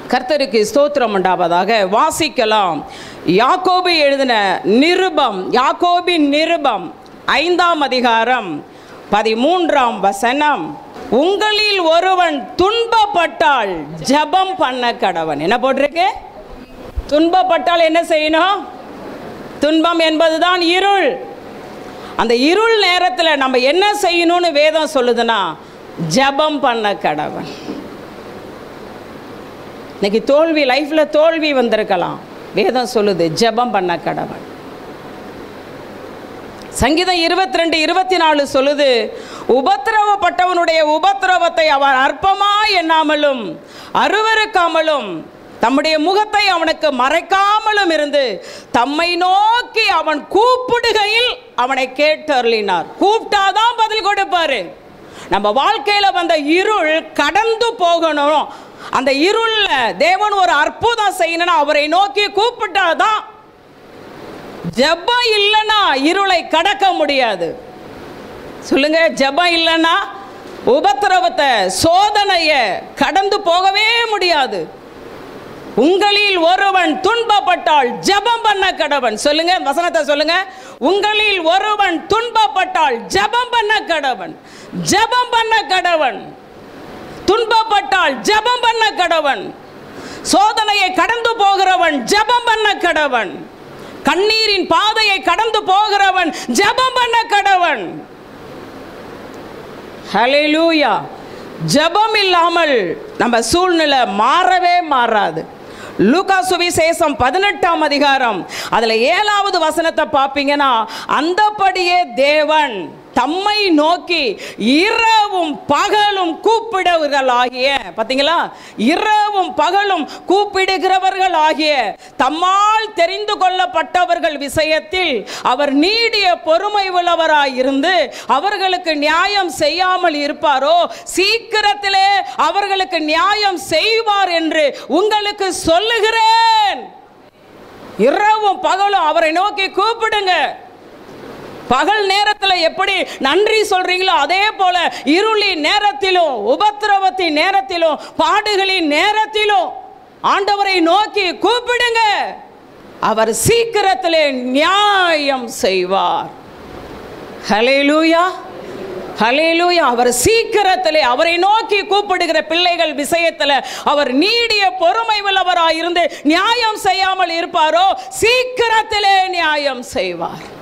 கர்த்தருக்கு ஸ்தோத்திரம் உண்டாவதாக வாசிக்கலாம் யாக்கோபு எழுதின நிருபம் யாக்கோபின் நிருபம் ஐந்தாம் அதிகாரம் பதிமூன்றாம் வசனம் உங்களில் ஒருவன் துன்பப்பட்டால் ஜெபம் பண்ண கடவன் என்ன போட்டிருக்கு துன்பப்பட்டால் என்ன செய்யணும் துன்பம் என்பதுதான் இருள் அந்த இருள் நேரத்தில் நம்ம என்ன செய்யணும்னு வேதம் சொல்லுதுன்னா ஜெபம் பண்ண கடவன் இன்னைக்கு தோல்வி லைஃப்பில் தோல்வி வந்திருக்கலாம் வேதம் சொல்லுது ஜெபம் பண்ண கடவன் சங்கீதம் இருபத்தி ரெண்டு இருபத்தி நாலு சொல்லுது உபத்திரவப்பட்டவனுடைய உபத்திரவத்தை அவன் அற்பமா எண்ணாமலும் அருவருக்காமலும் தம்முடைய முகத்தை அவனுக்கு மறைக்காமலும் இருந்து தம்மை நோக்கி அவன் கூப்பிடுகையில் அவனை கேட்டருளினார் கூப்பிட்டாதான் பதில் கொடுப்பாரு நம்ம வாழ்க்கையில வந்த இருள் கடந்து போகணும் அந்த இருள்ல தேவன் ஒரு அற்புதம் செய்யணும்னா அவரை நோக்கி கூப்பிட்டாதான் ஜெபம் இல்லைன்னா இருளை கடக்க முடியாது சொல்லுங்க ஜெபம் இல்லைன்னா உபத்திரவத்தை சோதனைய கடந்து போகவே முடியாது உங்களில் ஒருவன் துன்பப்பட்டால் ஜெபம் பண்ண கடவன் சொல்லுங்க வசனத்தை சொல்லுங்க உங்களில் ஒருவன் துன்பப்பட்டால் ஜெபம் பண்ண கடவன் ஜெபம் பண்ண கடவன் துன்பப்பட்டால் ஜெபம் பண்ண கடவன் சோதனையை கடந்து போகிறவன் ஜெபம் பண்ண கடவன் கண்ணீரின் பாதையை கடந்து போகிறவன் ஜெபம் பண்ண கடவன் ஹalleluya ஜெபம் இல்லாமல் நம்ம சூழ்நிலை மாறவே மாறாது லூகா சுவிசேஷம் பதினெட்டாம் அதிகாரம் அதுல ஏழாவது வசனத்தை பார்ப்பீங்கன்னா அந்தபடியே தேவன் தம்மை நோக்கி இரவும் பகலும் கூப்பிடுவர்களாகிய பார்த்தீங்களா இரவும் பகலும் கூப்பிடுகிறவர்கள் ஆகிய தம்மால் தெரிந்து கொள்ளப்பட்டவர்கள் விஷயத்தில் அவர் நீடிய பொறுமை உள்ளவராய் இருந்து அவர்களுக்கு நியாயம் செய்யாமல் இருப்பாரோ சீக்கிரத்திலே அவர்களுக்கு நியாயம் செய்வார் என்று உங்களுக்கு சொல்லுகிறேன் இரவும் பகலும் அவரை நோக்கி கூப்பிடுங்க பகல் நேரத்தில் எப்படி நன்றி சொல்றீங்களோ அதே போல இருளின் நேரத்திலும் உபத்திரவத்தின் நேரத்திலும் பாடுகளின் நேரத்திலும் ஆண்டவரை நோக்கி கூப்பிடுங்க அவர் சீக்கிரத்திலே நியாயம் செய்வார் ஹலேலூயா ஹலேலூயா அவர் சீக்கிரத்திலே அவரை நோக்கி கூப்பிடுகிற பிள்ளைகள் விஷயத்தில் அவர் நீடிய பொறுமை உள்ளவராய் இருந்து நியாயம் செய்யாமல் இருப்பாரோ சீக்கிரத்திலே நியாயம் செய்வார்